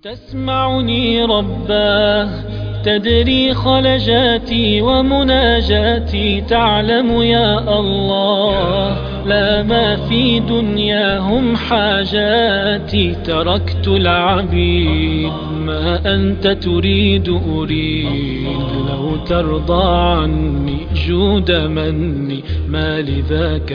تسمعني رباه تدري خلجاتي ومناجاتي تعلم يا الله لا ما في دنياهم حاجاتي تركت العبيد ما أنت تريد أريد لو ترضى عني جود مني ما لذاك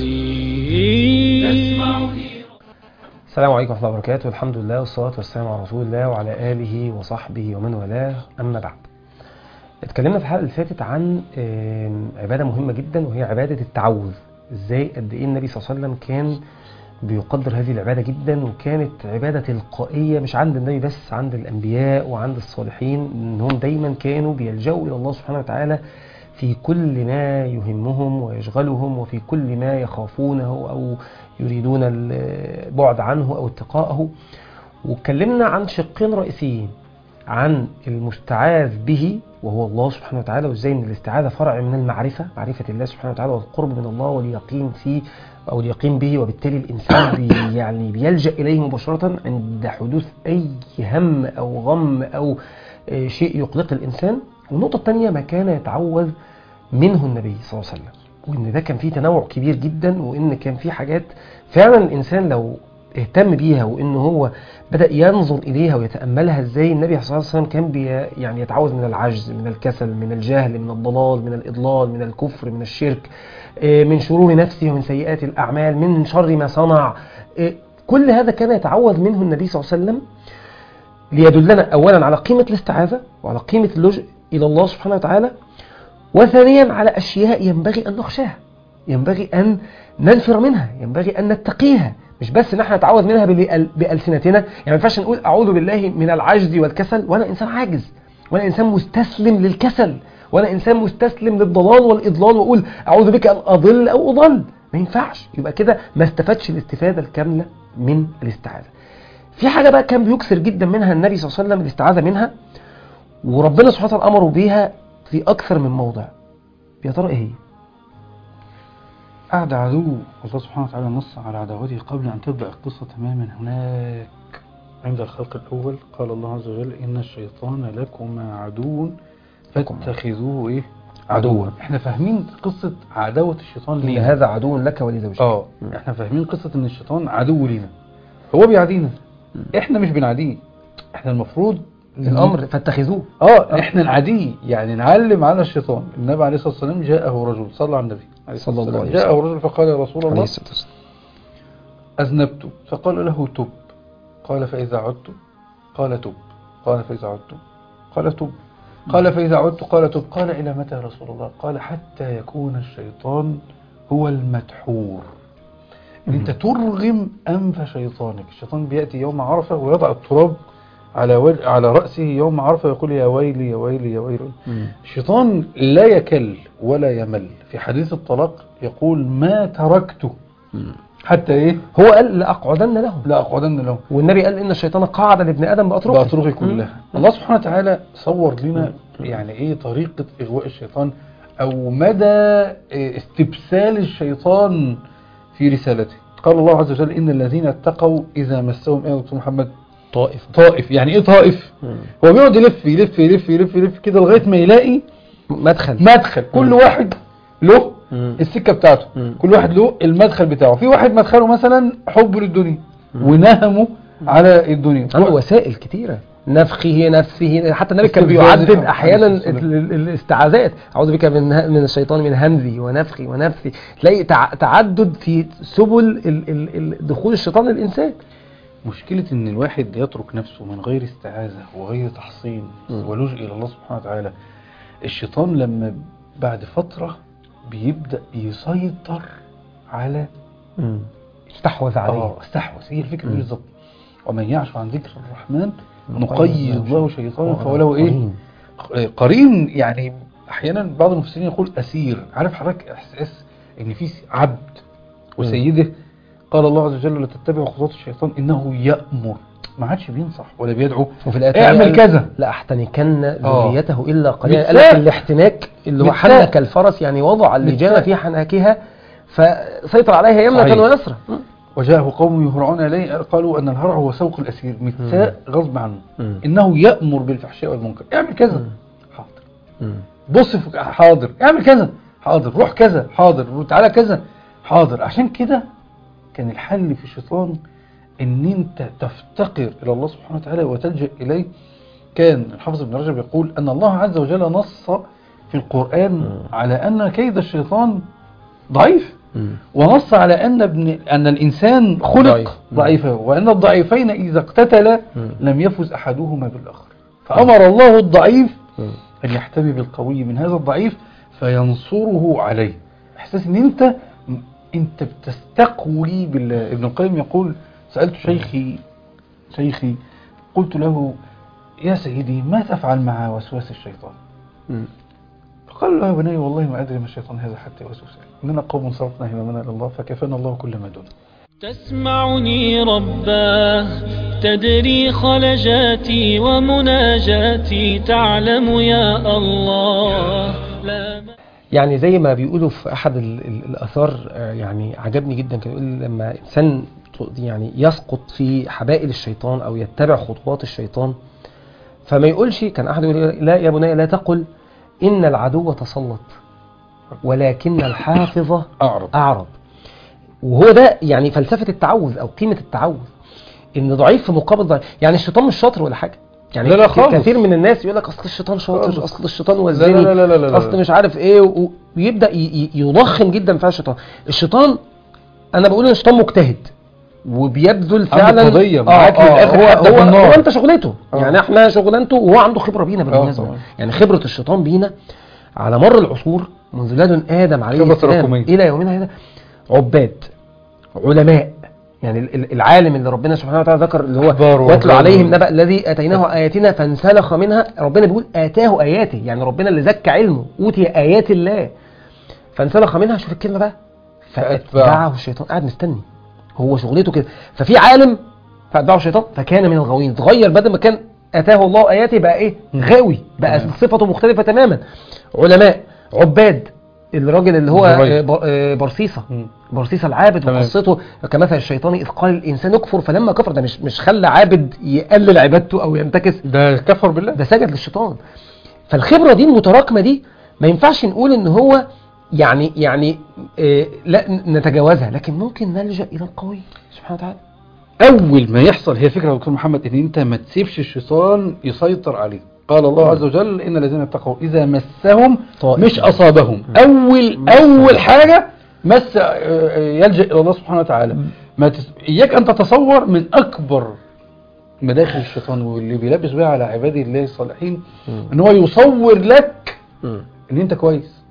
مزيد السلام عليكم ورحمة الله وبركاته الحمد لله والصلاة والسلام على رسول الله وعلى آله وصحبه ومن والاه أما بعد اتكلمنا في الحلقة اللي فاتت عن آم، عبادة مهمة جدا وهي عبادة التعوذ ازاي قد ايه النبي صلى الله عليه وسلم كان بيقدر هذه العبادة جدا وكانت عبادة تلقائية مش عند النبي بس عند الأنبياء وعند الصالحين انهم دايما كانوا بيلجأوا إلى الله سبحانه وتعالى في كل ما يهمهم ويشغلهم وفي كل ما يخافونه أو يريدون البعد عنه أو اتقاءه واتكلمنا عن شقين رئيسيين عن المستعاذ به وهو الله سبحانه وتعالى وازاي ان الاستعاذة فرع من المعرفة معرفة الله سبحانه وتعالى والقرب من الله واليقين فيه أو اليقين به وبالتالي الإنسان بي يعني بيلجأ إليه مباشرة عند حدوث أي هم أو غم أو آه، شيء يقلق الإنسان والنقطة الثانية ما كان يتعوذ منه النبي صلى الله عليه وسلم وإن ده كان فيه تنوع كبير جدا وإن كان فيه حاجات فعلا الإنسان لو اهتم بيها وإن هو بدأ ينظر إليها ويتأملها إزاي النبي صلى الله عليه وسلم كان بي يعني يتعوذ من العجز من الكسل من الجهل من الضلال من الإضلال من الكفر من الشرك آه، من شرور نفسه ومن سيئات الأعمال من شر ما صنع آه، كل هذا كان يتعوذ منه النبي صلى الله عليه وسلم ليدلنا أولا على قيمة الاستعاذة وعلى قيمة اللجوء إلى الله سبحانه وتعالى وثانيا على أشياء ينبغي أن نخشاها ينبغي أن ننفر منها ينبغي أن نتقيها مش بس ان احنا نتعوذ منها بال- بألسنتنا يعني ما ينفعش نقول أعوذ بالله من العجز والكسل وأنا إنسان عاجز وأنا إنسان مستسلم للكسل وأنا إنسان مستسلم للضلال والإضلال وأقول أعوذ بك أن أضل أو أضل ما ينفعش يبقى كده ما استفادش الاستفادة الكاملة من الاستعاذة في حاجة بقى كان بيكثر جدا منها النبي صلى الله عليه وسلم الاستعاذة منها وربنا سبحانه وتعالى أمره بيها في أكثر من موضع يا ترى إيه هي؟ قعد عدو الله سبحانه وتعالى نص على عداوته قبل أن تبدأ القصة تماما هناك عند الخلق الأول قال الله عز وجل إن الشيطان لكما عدو فاتخذوه إيه عدوا. احنا فاهمين قصة عداوة الشيطان إن لينا هذا عدو لك ولزوجك اه احنا فاهمين قصة ان الشيطان عدو لينا هو بيعادينا احنا مش بنعاديه احنا المفروض الأمر فاتخذوه اه احنا نعاديه يعني نعلم على الشيطان النبي عليه الصلاة والسلام جاءه رجل صلى على النبي عليه الصلاة صلى الله والسلام. عليه جاءه رجل فقال يا رسول الله الصلاة والسلام أذنبت فقال له تب قال فإذا عدت قال تب قال فإذا عدت قال تب قال فإذا عدت قال تب قال إلى متى يا رسول الله قال حتى يكون الشيطان هو المدحور أنت ترغم أنف شيطانك الشيطان بيأتي يوم عرفة ويضع التراب على وجه على رأسه يوم عرفة ويقول يا ويلي يا ويلي يا ويلي الشيطان لا يكل ولا يمل في حديث الطلاق يقول ما تركته حتى ايه هو قال لأقعدن لهم لا أقعدن له والنبي قال إن الشيطان قعد لابن آدم بأطرقه بأطرقي كلها الله سبحانه وتعالى صور لنا يعني ايه طريقة إغواء الشيطان أو مدى إيه استبسال الشيطان في رسالته قال الله عز وجل إن الذين اتقوا إذا مسهم إيه يا دكتور محمد طائف طائف يعني إيه طائف هو بيقعد يلف يلف يلف يلف يلف كده لغاية ما يلاقي مدخل مدخل كل واحد له مم. السكة بتاعته مم. كل واحد له المدخل بتاعه في واحد مدخله مثلا حبه للدنيا ونهمه على الدنيا عنده وسائل كتيرة نفخه نفسه حتى النبي كان استفزازه. بيعدد احيانا عليه الصلاة ال- ال- الاستعاذات اعوذ بك من ه- من الشيطان من همزي ونفخي ونفثي تلاقي تع- تعدد في سبل ال- ال- ال- دخول الشيطان للانسان مشكلة ان الواحد يترك نفسه من غير استعاذة وغير تحصين مم. ولجء الى الله سبحانه وتعالى الشيطان لما بعد فترة بيبدأ يسيطر على استحوذ عليه اه استحوذ هي الفكرة دي مم. بالظبط ومن يعش عن ذكر الرحمن نقيض نقيض له له شيطانا قرين. فهو له ايه قرين يعني احيانا بعض المفسرين يقول اسير عارف حضرتك احساس ان في عبد وسيده قال الله عز وجل لا تتبعوا خطوات الشيطان انه يأمر ما عادش بينصح ولا بيدعو وفي الآية اعمل قال كذا لاحتنكن آه. ذريته الا قليلا قال بالفعل. لك الاحتناك اللي هو بالفعل. حنك الفرس يعني وضع اللجام بالفعل. في حناكها فسيطر عليها يمنة صحيح. ويسرى وجاءه قوم يهرعون إليه قالوا أن الهرع هو سوق الأسير متساء غصب عنه مم. إنه يأمر بالفحشاء والمنكر اعمل كذا مم. حاضر مم. بص في حاضر اعمل كذا حاضر روح كذا حاضر تعالى كذا حاضر عشان كده كان الحل في الشيطان ان انت تفتقر الى الله سبحانه وتعالى وتلجأ اليه كان الحافظ ابن رجب يقول ان الله عز وجل نص في القرآن على ان كيد الشيطان ضعيف مم. ونص على ان ابن ان الانسان خلق ضعيف. ضعيفا وان الضعيفين اذا اقتتلا مم. لم يفز احدهما بالاخر فامر الله الضعيف مم. أن يحتمي بالقوي من هذا الضعيف فينصره عليه إحساس أن أنت أنت بتستقوي بالله ابن القيم يقول سألت شيخي شيخي قلت له يا سيدي ما تفعل مع وسواس الشيطان مم. فقال له يا بني والله ما أدري ما الشيطان هذا حتى يوسوس لي إننا قوم صرفنا هممنا إلى الله فكفانا الله كل ما دونه تسمعني رباه تدري خلجاتي ومناجاتي تعلم يا الله لا يعني زي ما بيقولوا في احد ال- ال- الاثار آه، يعني عجبني جدا كان يقول لما انسان ت- يعني يسقط في حبائل الشيطان او يتبع خطوات الشيطان فما يقولش كان احد يقول لا يا بني لا تقل ان العدو تسلط ولكن الحافظ أعرض اعرض وهو ده يعني فلسفه التعوذ او قيمه التعوذ ان ضعيف في مقابل ضعيف يعني الشيطان مش شاطر ولا حاجه يعني لا لا ك- خالص. كثير من الناس يقول لك اصل الشيطان شاطر خالص. اصل الشيطان لا وزني لا لا لا لا لا. اصل مش عارف ايه و- ويبدا ي- ي- يضخم جدا فيها الشيطان الشيطان انا بقول ان الشيطان مجتهد وبيبذل فعلا قضية، معاك آه للآخر هو, حتى هو, في النار. هو انت شغلته آه. يعني احنا شغلانته وهو عنده خبره بينا بالمناسبه طبعا. يعني خبره الشيطان بينا على مر العصور منذ لدن ادم عليه خبرة السلام تراكمية. الى يومنا هذا عباد علماء يعني ال- ال- العالم اللي ربنا سبحانه وتعالى ذكر اللي هو أحبار واتلو ورهبان. عليهم نبأ الذي اتيناه اياتنا فانسلخ منها ربنا بيقول اتاه اياته يعني ربنا اللي زكى علمه اوتي ايات الله فانسلخ منها شوف الكلمه بقى فاتبعه الشيطان قاعد مستني هو شغلته كده ففي عالم فاتبعه الشيطان فكان من الغاوين اتغير بدل ما كان اتاه الله اياته بقى ايه غاوي بقى تمام. صفته مختلفه تماما علماء عباد الراجل اللي هو زبير. آه، بر- آه، برصيصه مم. برصيص العابد تمام. وقصته كمثل الشيطان اذ قال الانسان اكفر فلما كفر ده مش مش خلى عابد يقلل عبادته او ينتكس ده كفر بالله ده سجد للشيطان فالخبره دي المتراكمه دي ما ينفعش نقول ان هو يعني يعني آه لا نتجاوزها لكن ممكن نلجا الى القوي سبحانه وتعالى اول ما يحصل هي فكره يا دكتور محمد ان انت ما تسيبش الشيطان يسيطر عليك قال الله عز وجل ان الذين اتقوا اذا مسهم طائف. مش اصابهم اول مس. اول حاجه مس آه، آه، يلجا الى الله سبحانه وتعالى ما تس... اياك ان تتصور من اكبر مداخل الشيطان واللي بيلبس بها على عباد الله الصالحين ان هو يصور لك ان انت كويس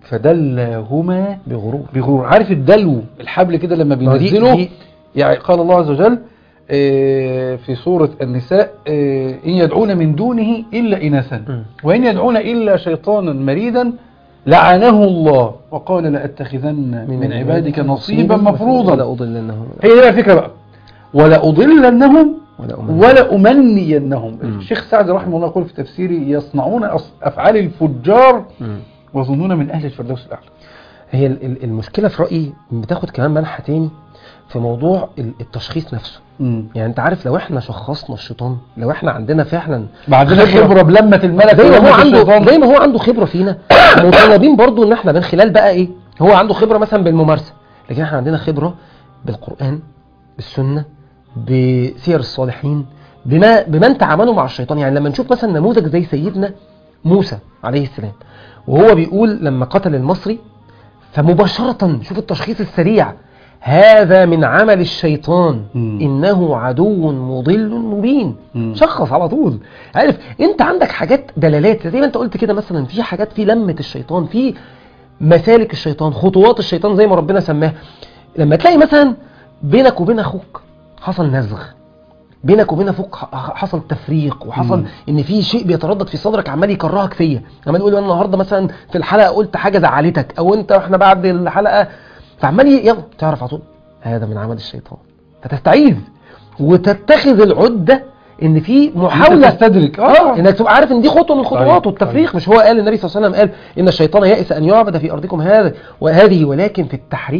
فدلهما بغرور بغرور عارف الدلو الحبل كده لما ما دي- بينزله دي- يعني قال الله عز وجل آه، في سورة النساء آه، إن يدعون من دونه إلا إناثا م. وإن يدعون إلا شيطانا مريدا لعنه الله وقال لأتخذن من, عبادك نصيبا ولا مفروضا اضلنهم هي دي بقى الفكرة بقى ولا أضلنهم ولا أمنيهم. ولا أمنينهم م. الشيخ سعد رحمه الله يقول في تفسيره يصنعون أص- أفعال الفجار مم. ويظنون من أهل الفردوس الأعلى هي ال- ال- المشكله في رايي بتاخد كمان منحى تاني في موضوع ال- التشخيص نفسه مم. يعني انت عارف لو احنا شخصنا الشيطان لو احنا عندنا فعلا ما عندنا خبرة بلمة الملك زي ما هو ولمة عنده الشيطان. زي ما هو عنده خبره فينا مطالبين برضو ان احنا من خلال بقى ايه هو عنده خبره مثلا بالممارسه لكن احنا عندنا خبره بالقران بالسنه بسير الصالحين بما بمن تعاملوا مع الشيطان يعني لما نشوف مثلا نموذج زي سيدنا موسى عليه السلام وهو بيقول لما قتل المصري فمباشره شوف التشخيص السريع هذا من عمل الشيطان مم. انه عدو مضل مبين مم. شخص على طول عارف انت عندك حاجات دلالات زي ما انت قلت كده مثلا في حاجات في لمة الشيطان في مسالك الشيطان خطوات الشيطان زي ما ربنا سماها لما تلاقي مثلا بينك وبين اخوك حصل نزغ بينك وبين اخوك ح- حصل تفريق وحصل مم. ان في شيء بيتردد في صدرك عمال يكرهك فيا عمال يقول انا النهارده مثلا في الحلقه قلت حاجه زعلتك او انت احنا بعد الحلقه فعمال ي- يلا تعرف على طول هذا من عمل الشيطان فتستعيذ وتتخذ العده ان في محاوله أنت تستدرك اه انك تبقى عارف ان دي خطوه من الخطوات طيب، والتفريق طيب. مش هو قال النبي صلى الله عليه وسلم قال ان الشيطان يئس ان يعبد في ارضكم هذا وهذه ولكن في التحريش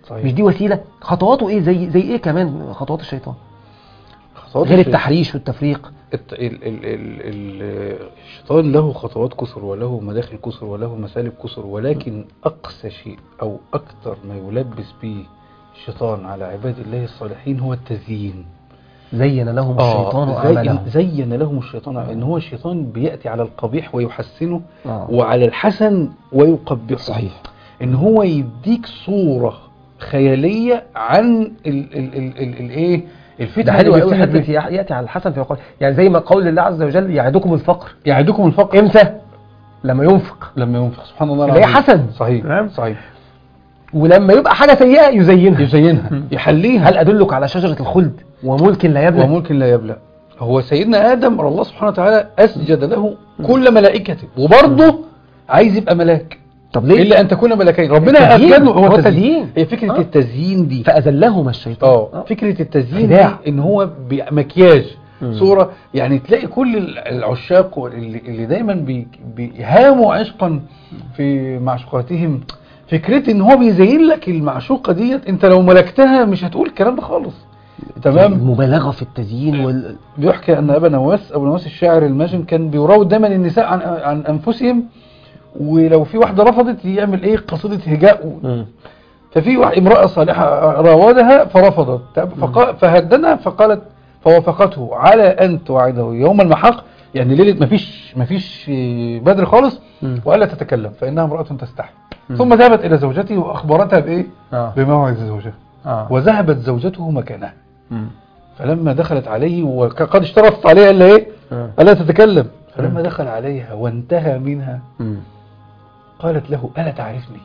صحيح. مش دي وسيله خطواته ايه زي زي ايه كمان خطوات الشيطان خطوات غير الشيطان. التحريش والتفريق الت- ال ال ال ال الشيطان له خطوات كسر وله مداخل كسر وله مسالك كسر ولكن أقسى شيء أو أكثر ما يلبس به الشيطان على عباد الله الصالحين هو التزيين زين لهم آه، الشيطان زين, اعمالهم زين لهم الشيطان ان هو الشيطان بياتي على القبيح ويحسنه آه. وعلى الحسن ويقبحه صحيح ان هو يديك صوره خياليه عن ال ال ال ال الايه الفتنه ده حلو اللي قوي بيفتنك حته بيها. ياتي على الحسن فيقول يعني زي ما قول الله عز وجل يعدكم الفقر يعدكم الفقر امتى لما ينفق لما ينفق سبحان الله اللي هي العظيم. حسن. صحيح تمام؟ صحيح ولما يبقى حاجه سيئه يزينها يزينها يحليها هل ادلك على شجره الخلد وملك لا يبلى وملك لا يبلى هو سيدنا ادم الله سبحانه وتعالى اسجد له كل ملائكته وبرضه عايز يبقى ملاك طب ليه الا ان تكون ملكين ربنا التزيين. اسجد له هو التزيين. هي فكره آه. التزيين دي فاذلهما الشيطان اه فكره التزيين دي خداع. ان هو بي- مكياج مم. صوره يعني تلاقي كل ال- العشاق اللي, اللي دايما بي- بيهاموا عشقا في معشوقاتهم فكره ان هو بيزين لك المعشوقه ديت انت لو ملكتها مش هتقول الكلام ده خالص تمام المبالغه في التزيين وال... بيحكى ان ابا نواس ابو نواس الشاعر الماجن كان بيراود دايما النساء عن عن انفسهم ولو في واحده رفضت يعمل ايه قصيده هجاء مم. ففي واحد امراه صالحه راودها فرفضت طب فقا- فهددها فقالت فوافقته على ان توعده يوم المحق يعني ليله مفيش مفيش بدر خالص مم. والا تتكلم فانها امراه تستحي مم. ثم ذهبت الى زوجته واخبرتها بايه اه بموعد زوجها اه وذهبت زوجته مكانها مم. فلما دخلت عليه وقد اشترطت عليها الا ايه آه. الا تتكلم فلما دخل عليها وانتهى منها مم. قالت له الا تعرفني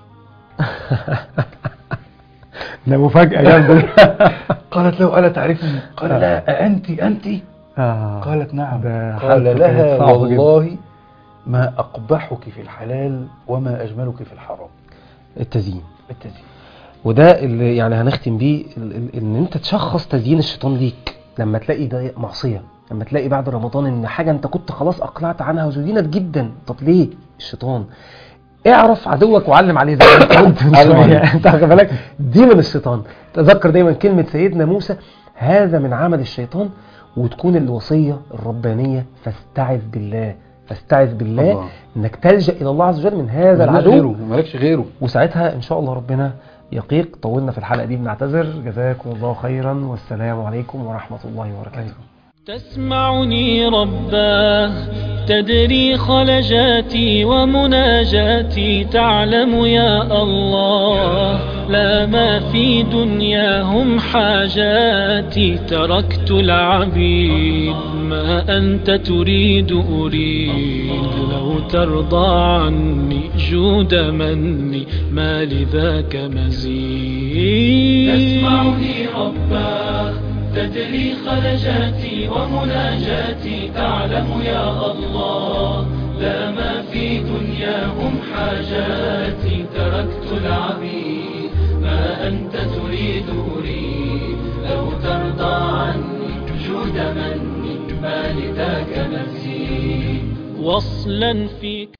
ده مفاجاه جامده قالت له الا تعرفني قال لا أأنت أنت آه. قالت نعم ده قال حالته كانت لها صعبة جدا. والله ما أقبحك في الحلال وما أجملك في الحرام التزيين التزيين وده اللي يعني هنختم بيه ال- ال- ان انت تشخص تزيين الشيطان ليك لما تلاقي ده معصيه لما تلاقي بعد رمضان ان حاجه انت كنت خلاص اقلعت عنها وزينت جدا طب ليه الشيطان اعرف عدوك وعلم عليه زي ما انت قلت من علم شوية. عليه. انت واخد بالك دي من الشيطان تذكر دايما كلمه سيدنا موسى هذا من عمل الشيطان وتكون الوصيه الربانيه فاستعذ بالله فاستعذ بالله الله. انك تلجا الى الله عز وجل من هذا مالكش العدو غيره مالكش غيره وساعتها ان شاء الله ربنا يقيك طولنا في الحلقه دي بنعتذر جزاكم الله خيرا والسلام عليكم ورحمه الله وبركاته تسمعني رباه تدري خلجاتي ومناجاتي تعلم يا الله لا ما في دنياهم حاجاتي تركت العبيد ما أنت تريد أريد لو ترضى عني جود مني ما لذاك مزيد تسمعني رباه تدري خلجاتي ومناجاتي تعلم يا الله لا ما في دنياهم حاجاتي تركت العبيد ما أنت تريد أريد لو ترضى عني جود مني ما لذاك مزيد وصلا فيك